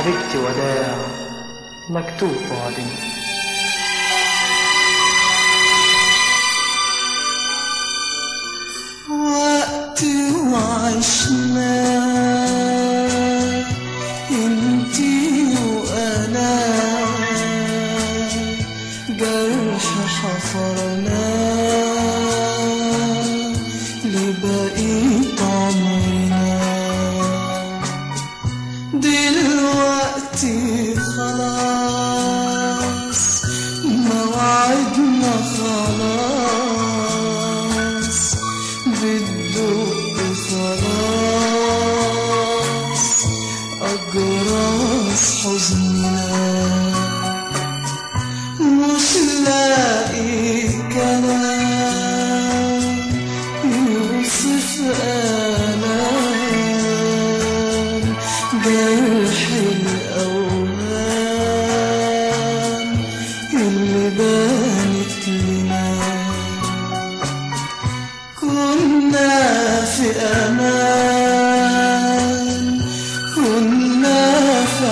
حبيبتي وداع مكتوب بعدنا وقت وعشنا انتي وانا جرح حفرنا لبقيت عمرنا دلوقتي خلاص موعدنا خلاص بتدق خلاص أجراس حزننا مش لاقي كلام يوصف آلام جرح الأوهام اللي بانت لنا كنا في أمان كنا في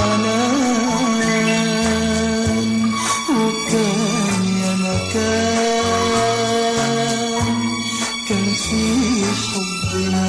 حنان وكان يا مكان كان في حبنا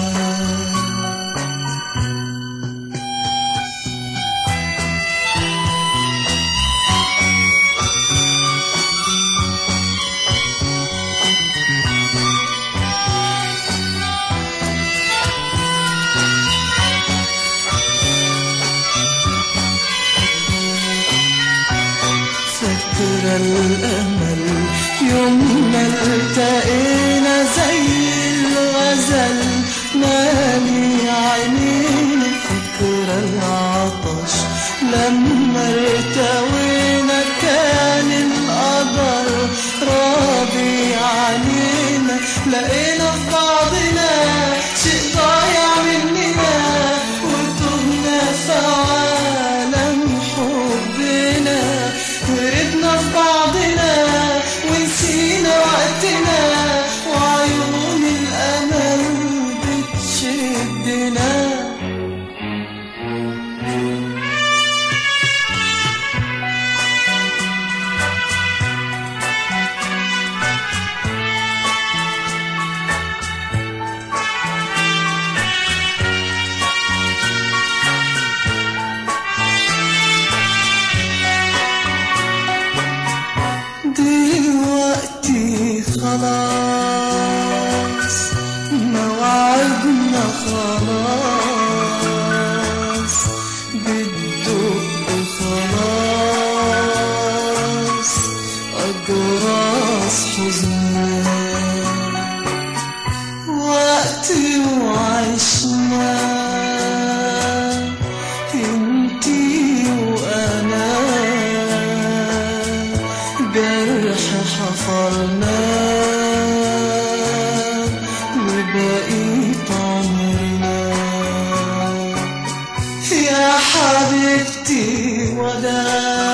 فاكرة الأمل يوم ما التقينا زي الغزل مالي عينينا فاكرة العطش لما ارتوينا كان القدر راضي علينا لقينا في بعضنا شيء ضايع مننا وتهنا في عالم حبنا هربنا في بعضنا ونسينا وقتنا وعيون الأمل بتشدنا دلوقتي خلاص موعدنا خلاص بتدق خلاص أجراس حزننا وقت وعشنا انتي وانا جرح حفرنا وبقيت عمرنا يا حبيبتي وداع